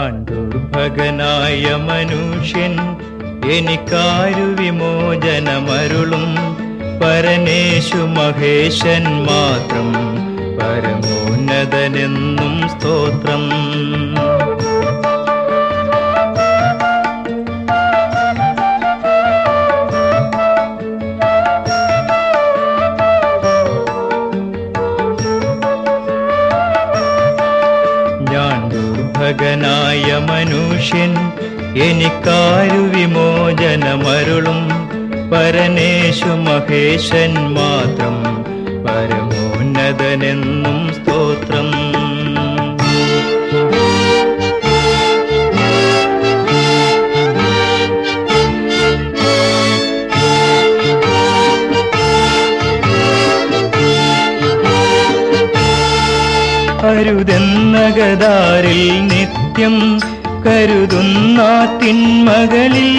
ഞാൻ ദുർഭകനായ മനുഷ്യൻ എനിക്കാരു വിമോചനമരുളും പരനേശു മഹേശൻ മാത്രം പരമോന്നതനെന്നും സ്തോത്രം ഞാൻ ദുർഭകനായ മനുഷ്യൻ എനിക്കാരു വിമോചനമരുളും പരനേശു മഹേശൻ മാത്രം പരമോന്നതനെന്നും സ്തോത്രം അരുതെന്നകതാരിൽ നിത്യം കരുതുന്ന തിന്മകളിൽ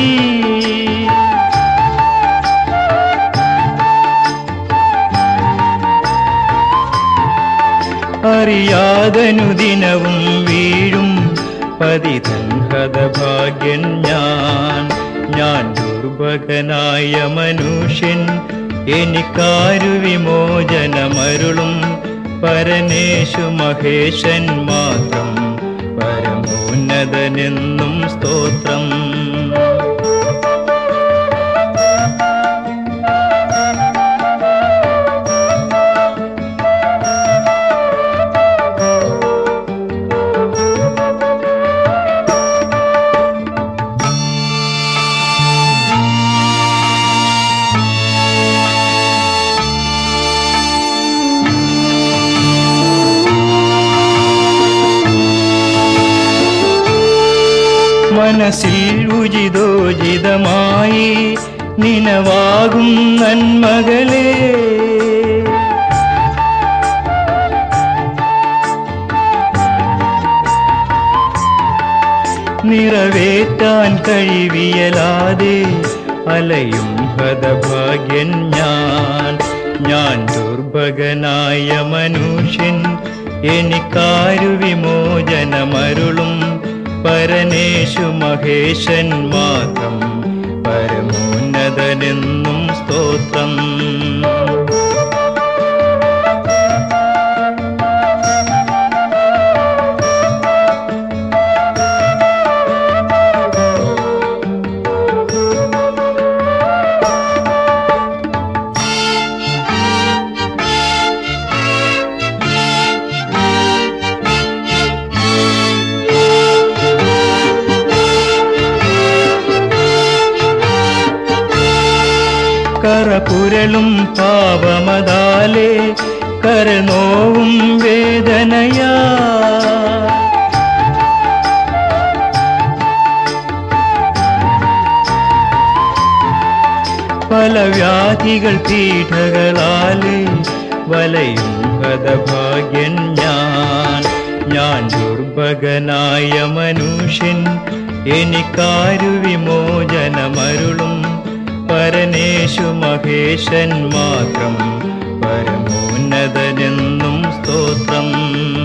അറിയാതനുദിനവും വീഴും പതിതൻ ഹതഭാഗ്യൻ ഞാൻ ഞാൻ ദുർഭകനായ മനുഷ്യൻ എനിക്കാരു വിമോചനമരുളും പരനേശു മഹേശൻ മാത്രം പരമോന്നതനെന്നും സ്തോത്രം മനസ്സിൽ ഉചിതോചിതമായി നിനവാകും നന്മകളെ നിറവേറ്റാൻ കഴിവിയലാതെ അലയും ഹതഭാഗ്യൻ ഞാൻ ഞാൻ ദുർഭകനായ മനുഷ്യൻ എനിക്കാരു വിമോചനമരുളും പരനേശു മഹേശൻ മാത്രം പരമോന്നതനെന്നും സ്തോത്രം കറപുരളും പാപമതാലേ കരനോവും വേദനയാ പല വ്യാധികൾ പീഠകളാലേ വലയും ഹതഭാഗ്യൻ ഞാൻ ഞാൻ ദുർഭകനായ മനുഷ്യൻ എനിക്കാരു വിമോചനമരുളും പരനേശു മഹേശൻ മാത്രം പരമോന്നതനെന്നും സ്തോത്രം